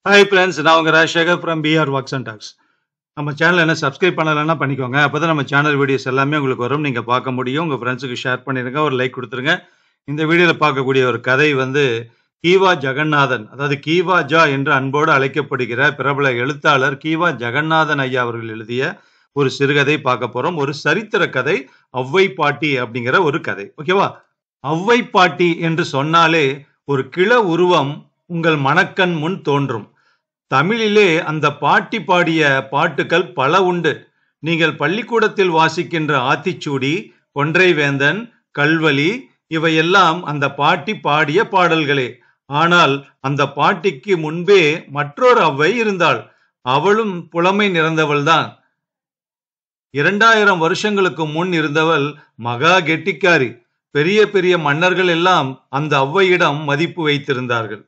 hi friends நான் உங்கள் Rajasekhar from PR works and talks நம்ம சேனல் என்ன சப்ஸ்கிரைப் பண்ணலைன்னா பண்ணிக்கோங்க அப்போ தான் நம்ம சேனல் வீடியோஸ் எல்லாமே உங்களுக்கு வரும் நீங்கள் பார்க்க முடியும் உங்கள் ஃப்ரெண்ட்ஸுக்கு ஷேர் பண்ணிடுங்க ஒரு லைக் கொடுத்துருங்க இந்த வீடியோவில் பார்க்கக்கூடிய ஒரு கதை வந்து கீவா ஜெகநாதன் அதாவது கீவா ஜா என்று அன்போடு அழைக்கப்படுகிற பிரபல எழுத்தாளர் கீவா ஜெகநாதன் ஐயா அவர்கள் எழுதிய ஒரு சிறுகதை பார்க்க போகிறோம் ஒரு சரித்திர கதை ஒளவை பாட்டி அப்படிங்கிற ஒரு கதை ஓகேவா ஒளவை பாட்டி என்று சொன்னாலே ஒரு கிள உருவம் உங்கள் மனக்கண் முன் தோன்றும் தமிழிலே அந்த பாட்டி பாடிய பாட்டுக்கள் பல உண்டு நீங்கள் பள்ளிக்கூடத்தில் வாசிக்கின்ற ஆத்திச்சூடி கொன்றைவேந்தன் கல்வலி இவையெல்லாம் அந்த பாட்டி பாடிய பாடல்களே ஆனால் அந்த பாட்டிக்கு முன்பே மற்றொரு அவ்வை இருந்தாள் அவளும் புலமை நிறைந்தவள்தான் இரண்டாயிரம் வருஷங்களுக்கு முன் இருந்தவள் மகா கெட்டிக்காரி பெரிய பெரிய மன்னர்கள் எல்லாம் அந்த ஔவையிடம் மதிப்பு வைத்திருந்தார்கள்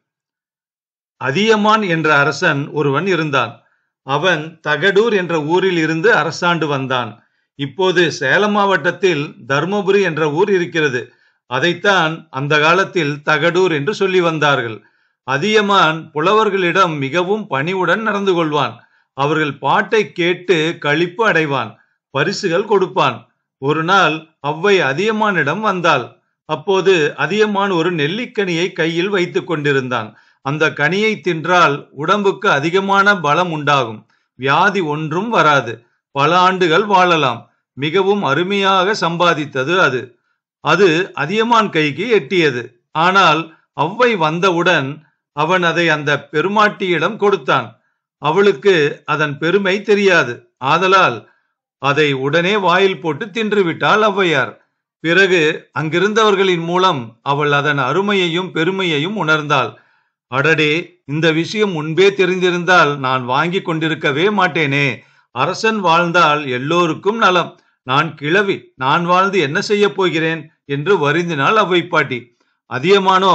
அதியமான் என்ற அரசன் ஒருவன் இருந்தான் அவன் தகடூர் என்ற ஊரில் இருந்து அரசாண்டு வந்தான் இப்போது சேலம் மாவட்டத்தில் தர்மபுரி என்ற ஊர் இருக்கிறது அதைத்தான் அந்த காலத்தில் தகடூர் என்று சொல்லி வந்தார்கள் அதியமான் புலவர்களிடம் மிகவும் பணிவுடன் நடந்து கொள்வான் அவர்கள் பாட்டை கேட்டு களிப்பு அடைவான் பரிசுகள் கொடுப்பான் ஒரு நாள் அவ்வை அதியமானிடம் வந்தாள் அப்போது அதியமான் ஒரு நெல்லிக்கனியை கையில் வைத்துக் கொண்டிருந்தான் அந்த கனியை தின்றால் உடம்புக்கு அதிகமான பலம் உண்டாகும் வியாதி ஒன்றும் வராது பல ஆண்டுகள் வாழலாம் மிகவும் அருமையாக சம்பாதித்தது அது அது அதியமான் கைக்கு எட்டியது ஆனால் அவ்வை வந்தவுடன் அவன் அதை அந்த பெருமாட்டியிடம் கொடுத்தான் அவளுக்கு அதன் பெருமை தெரியாது ஆதலால் அதை உடனே வாயில் போட்டு தின்றுவிட்டாள் ஔவையார் பிறகு அங்கிருந்தவர்களின் மூலம் அவள் அதன் அருமையையும் பெருமையையும் உணர்ந்தாள் அடடே இந்த விஷயம் முன்பே தெரிந்திருந்தால் நான் வாங்கி கொண்டிருக்கவே மாட்டேனே அரசன் வாழ்ந்தால் எல்லோருக்கும் நலம் நான் கிழவி நான் வாழ்ந்து என்ன செய்ய போகிறேன் என்று வருந்தினாள் அவ்வை பாட்டி அதியமானோ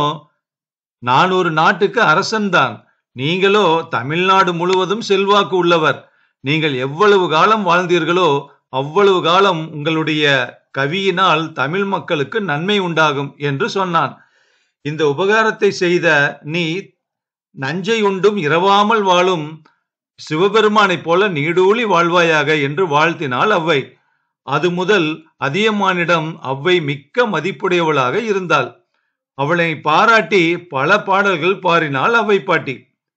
நான் ஒரு நாட்டுக்கு அரசன்தான் நீங்களோ தமிழ்நாடு முழுவதும் செல்வாக்கு உள்ளவர் நீங்கள் எவ்வளவு காலம் வாழ்ந்தீர்களோ அவ்வளவு காலம் உங்களுடைய கவியினால் தமிழ் மக்களுக்கு நன்மை உண்டாகும் என்று சொன்னான் இந்த உபகாரத்தை செய்த நீ நஞ்சை உண்டும் இரவாமல் வாழும் சிவபெருமானைப் போல நீடூழி வாழ்வாயாக என்று வாழ்த்தினாள் அவ்வை அது முதல் அதியமானிடம் அவ்வை மிக்க மதிப்புடையவளாக இருந்தாள் அவளை பாராட்டி பல பாடல்கள் பாடினாள் அவ்வை பாட்டி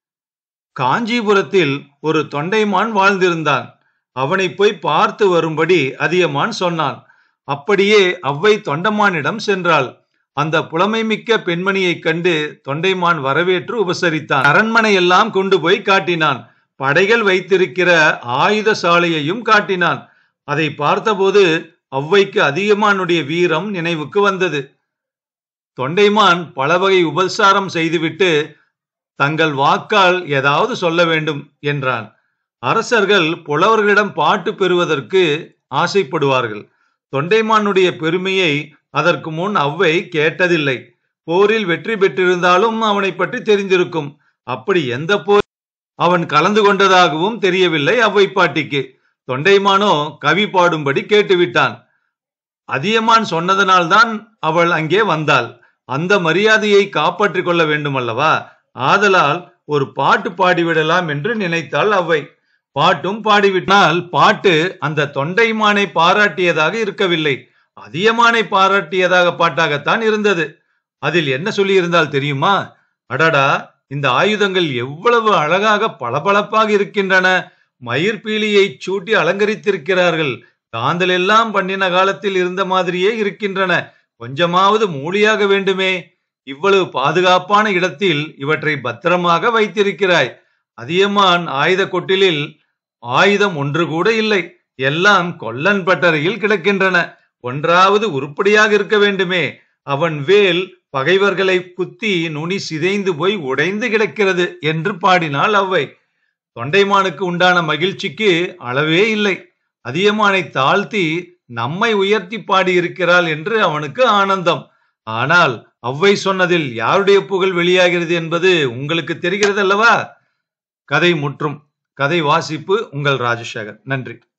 காஞ்சிபுரத்தில் ஒரு தொண்டைமான் வாழ்ந்திருந்தான் அவனை போய் பார்த்து வரும்படி அதியமான் சொன்னான் அப்படியே அவ்வை தொண்டமானிடம் சென்றாள் அந்த புலமைமிக்க பெண்மணியைக் கண்டு தொண்டைமான் வரவேற்று உபசரித்தான் அரண்மனை எல்லாம் கொண்டு போய் காட்டினான் படைகள் வைத்திருக்கிற ஆயுத சாலையையும் காட்டினான் அதை பார்த்தபோது அவ்வைக்கு அதிகமானுடைய வீரம் நினைவுக்கு வந்தது தொண்டைமான் பல வகை உபசாரம் செய்துவிட்டு தங்கள் வாக்கால் ஏதாவது சொல்ல வேண்டும் என்றான் அரசர்கள் புலவர்களிடம் பாட்டு பெறுவதற்கு ஆசைப்படுவார்கள் தொண்டைமானுடைய பெருமையை அதற்கு முன் அவ்வை கேட்டதில்லை போரில் வெற்றி பெற்றிருந்தாலும் அவனை பற்றி தெரிந்திருக்கும் அப்படி எந்த போர் அவன் கலந்து கொண்டதாகவும் தெரியவில்லை அவ்வை பாட்டிக்கு தொண்டைமானோ கவி பாடும்படி கேட்டுவிட்டான் அதியமான் சொன்னதனால்தான் அவள் அங்கே வந்தாள் அந்த மரியாதையை காப்பாற்றிக் கொள்ள வேண்டும் அல்லவா ஆதலால் ஒரு பாட்டு பாடிவிடலாம் என்று நினைத்தாள் அவ்வை பாட்டும் பாடிவிட்டால் பாட்டு அந்த தொண்டைமானை பாராட்டியதாக இருக்கவில்லை அதியமானை பாராட்டியதாக பாட்டாகத்தான் இருந்தது அதில் என்ன சொல்லியிருந்தால் தெரியுமா அடடா இந்த ஆயுதங்கள் எவ்வளவு அழகாக பளபளப்பாக இருக்கின்றன மயிர் பீலியை சூட்டி அலங்கரித்திருக்கிறார்கள் காந்தல் எல்லாம் பண்ணின காலத்தில் இருந்த மாதிரியே இருக்கின்றன கொஞ்சமாவது மூலியாக வேண்டுமே இவ்வளவு பாதுகாப்பான இடத்தில் இவற்றை பத்திரமாக வைத்திருக்கிறாய் அதியமான் ஆயுத கொட்டிலில் ஆயுதம் ஒன்று கூட இல்லை எல்லாம் கொல்லன் பட்டறையில் கிடக்கின்றன ஒன்றாவது உருப்படியாக இருக்க வேண்டுமே அவன் வேல் பகைவர்களை குத்தி நுனி சிதைந்து போய் உடைந்து கிடக்கிறது என்று பாடினாள் அவ்வை தொண்டைமானுக்கு உண்டான மகிழ்ச்சிக்கு அளவே இல்லை அதியமானை தாழ்த்தி நம்மை உயர்த்தி பாடியிருக்கிறாள் என்று அவனுக்கு ஆனந்தம் ஆனால் அவ்வை சொன்னதில் யாருடைய புகழ் வெளியாகிறது என்பது உங்களுக்கு தெரிகிறது அல்லவா கதை முற்றும் கதை வாசிப்பு உங்கள் ராஜசேகர் நன்றி